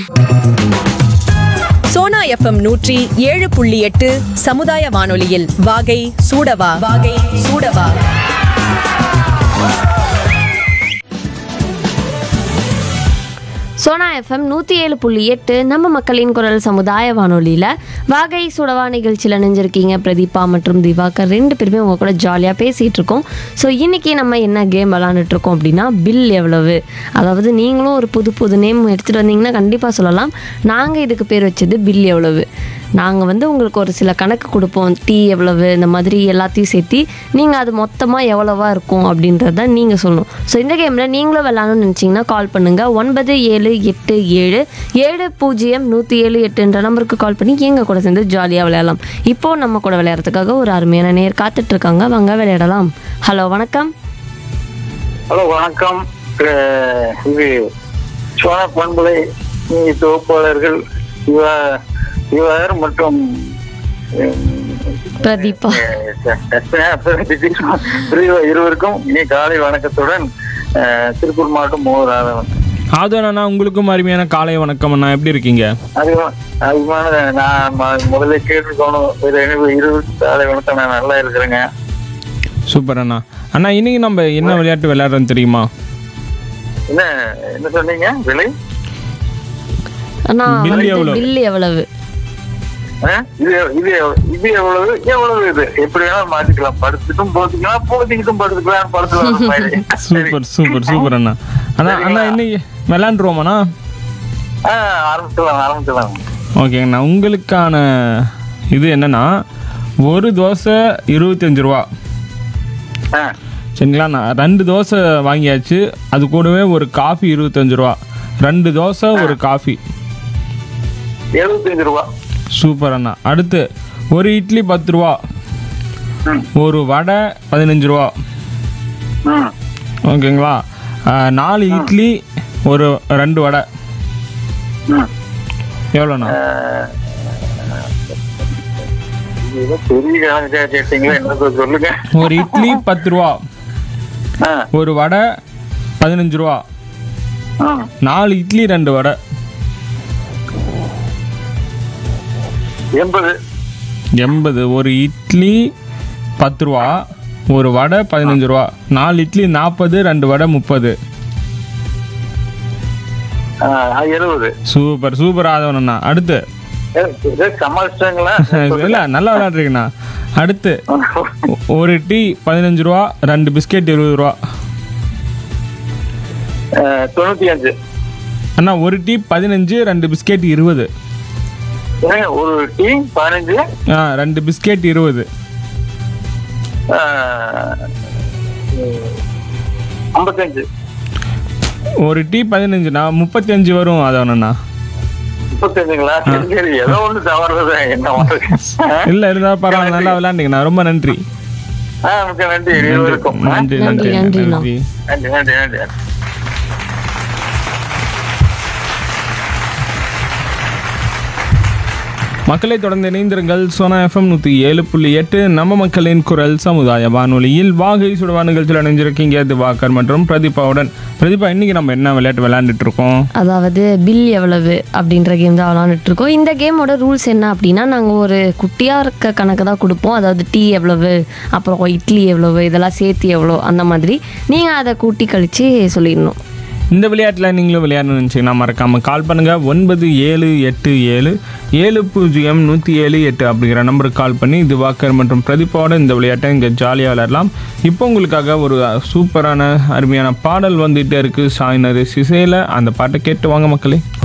Sona FM நூற்றி ஏழு புள்ளி எட்டு சமுதாய வானொலியில் வாகை சூடவா வாகை சூடவா சோனா எஃப்எம் நூற்றி ஏழு புள்ளி எட்டு நம்ம மக்களின் குரல் சமுதாய வானொலியில் வாகை சுடவா நிகழ்ச்சியில் நினைஞ்சிருக்கீங்க பிரதீபா மற்றும் திவாகர் ரெண்டு பேருமே உங்க கூட ஜாலியாக பேசிகிட்டு இருக்கோம் ஸோ இன்றைக்கி நம்ம என்ன கேம் விளாண்டுட்டு இருக்கோம் அப்படின்னா பில் எவ்வளவு அதாவது நீங்களும் ஒரு புது புது நேம் எடுத்துகிட்டு வந்தீங்கன்னா கண்டிப்பாக சொல்லலாம் நாங்கள் இதுக்கு பேர் வச்சது பில் எவ்வளவு நாங்கள் வந்து உங்களுக்கு ஒரு சில கணக்கு கொடுப்போம் டீ எவ்வளவு இந்த மாதிரி எல்லாத்தையும் சேர்த்து நீங்கள் அது மொத்தமாக எவ்வளவா இருக்கும் அப்படின்றத நீங்கள் சொல்லணும் ஸோ இந்த கேமில் நீங்களும் விளாடணும்னு நினச்சிங்கன்னா கால் பண்ணுங்கள் ஒன்பது ஏழு எட்டு ஏழு ஏழு பூஜ்ஜியம் நூற்றி ஏழு எட்டுன்ற நம்பருக்கு கால் பண்ணி எங்கள் கூட சேர்ந்து ஜாலியாக விளையாடலாம் இப்போது நம்ம கூட விளையாடுறதுக்காக ஒரு அருமையான நேர் காத்துட்ருக்காங்க வாங்க விளையாடலாம் ஹலோ வணக்கம் ஹலோ வணக்கம் அஹ் இது சோனா பண்புலை தொகுப்பாளர்கள் இவா இவர் மற்றும் பிரதீபா பிரிவு இருவருக்கும் இனி காலை வணக்கத்துடன் அஹ், திருப்பூர் மாவட்டம் மோகராதவன் ஆதவன் அண்ணா உங்களுக்கும் அருமையான காலை வணக்கம் அண்ணா எப்படி இருக்கீங்க அதிகமா அதிகமான நான் ம- முதல்ல கேட்டுக்கணும் ஒரு எனக்கு இருபது காலை வணக்கம் நான் நல்லா இருக்கிறேங்க சூப்பர் அண்ணா அண்ணா இன்னைக்கு நம்ம என்ன விளையாட்டு விளையாடுறோம் தெரியுமா என்ன என்ன சொன்னீங்க விலை அண்ணா Bill வந்து எவ்வளவு? பில் எவ்வளவு அஹ், இது இது எவ்வ- இது எவ்வளவு எவ்வளவு இது எப்படி வேணாலும் மாத்திக்கலாம் படுத்துட்டும் போத்திக்கலாம் போத்திக்கிட்டும் படுத்துக்கலாம் படுத்துக்கலாம் சூப்பர் சூப்பர் சூப்பர் அண்ணா அண்ணா அண்ணா இன்னைக்கு விளையாண்டுருவோமாண்ணா ஆஹ் ஆரம்பிக்கலாம் ஆரம்பிக்கலாம் ஓகேங்கண்ணா உங்களுக்கான இது என்னன்னா ஒரு தோசை இருபத்தஞ்சு ரூபா ஆ சரிங்களா நான் ரெண்டு தோசை வாங்கியாச்சு அது கூடவே ஒரு காஃபி இருபத்தஞ்சு ரூபா ரெண்டு தோசை ஒரு காஃபி எழுபத்தஞ்சு ரூபா சூப்பர் அண்ணா அடுத்து ஒரு இட்லி பத்து ரூபா ம் ஒரு வடை பதினஞ்சு ரூபா ம் ஓகேங்களா ஆஹ், நாலு இட்லி ஒரு ரெண்டு வடை ம் எவ்வளோண்ணா இது பெரிய கணக்கு கேட்டீங்களா என்ன சொல்லுங்க ஒரு இட்லி பத்து ரூபா ஆ ஒரு வடை பதினஞ்சு ரூபா ஆ நாலு இட்லி ரெண்டு வடை எண்பது எண்பது ஒரு இட்லி பத்து ரூபா ஒரு வடை பதினஞ்சு ரூபா நாலு இட்லி நாற்பது ரெண்டு வடை முப்பது ஆ, எழுபது சூப்பர் சூப்பர் ஆதவனண்ணா அடுத்து ஏ, இதை சமாளிச்சிட்டாங்களா இல்லை நல்லா விளையாடுறீங்கண்ணா அடுத்து ஒ- ஒரு டீ பதினஞ்சு ரூபா ரெண்டு பிஸ்கெட் இருபது ரூபா ஆ, தொண்ணூத்தி அஞ்சு அண்ணா ஒரு டீ பதினஞ்சு ரெண்டு பிஸ்கெட் இருபது ஏங்க, ஒரு டீ பதினஞ்சு ஆ ரெண்டு பிஸ்கெட் இருபது ஆ, ஐம்பத்தஞ்சு ஒரு டீ பதினஞ்சுண்ணா முப்பத்தி அஞ்சு வரும் ஆதவனண்ணா முப்பத்தஞ்சுங்களா சரி சரி ஏதோ ஒண்ணு தவறுறது என்ன பண்றது? ஆ? இல்லை இருந்தால் பரவாயில்ல நல்லா விளையாண்டீங்கண்ணா ரொம்ப நன்றி ஆ மிக்க நன்றி இருவருக்கும் ஆ? நன்றி நன்றி, நன்றி நன்றிண்ணா. நன்றி நன்றி நன்றி நன்றி மக்களை தொடர்ந்து இணைந்திருங்கள் சோனா எஃப்எம் நூற்றி ஏழு புள்ளி எட்டு நம்ம மக்களின் குரல் சமுதாய வானொலியில் வாகை சுடுவா நிகழ்ச்சியில் இணைஞ்சிருக்கீங்க திவாகர் மற்றும் பிரதீபாவுடன் பிரதீபா இன்னைக்கு நம்ம என்ன விளையாட்டு விளையாண்டுட்டு இருக்கோம் அதாவது பில் எவ்வளவு அப்படின்ற கேம் தான் விளாண்டுட்டு இருக்கோம் இந்த கேமோட ரூல்ஸ் என்ன அப்படின்னா நாங்கள் ஒரு குட்டியாக இருக்க கணக்கு தான் கொடுப்போம் அதாவது டீ எவ்வளவு அப்புறம் இட்லி எவ்வளவு இதெல்லாம் சேர்த்து எவ்வளோ அந்த மாதிரி நீங்கள் அதை கூட்டி கழித்து சொல்லிடணும் இந்த விளையாட்டில் நீங்களும் விளையாடணும்னு நினச்சிங்கன்னா மறக்காமல் கால் பண்ணுங்கள் ஒன்பது ஏழு எட்டு ஏழு ஏழு பூஜ்ஜியம் நூற்றி ஏழு எட்டு அப்படிங்கிற நம்பருக்கு கால் பண்ணி திவாகர் மற்றும் பிரதீபாவோட இந்த விளையாட்டை இங்கே ஜாலியாக விளையாடலாம் இப்போ உங்களுக்காக ஒரு சூப்பரான அருமையான பாடல் வந்துகிட்டே இருக்குது சாய்னரு சிசையில் அந்த பாட்டை கேட்டு வாங்க மக்களே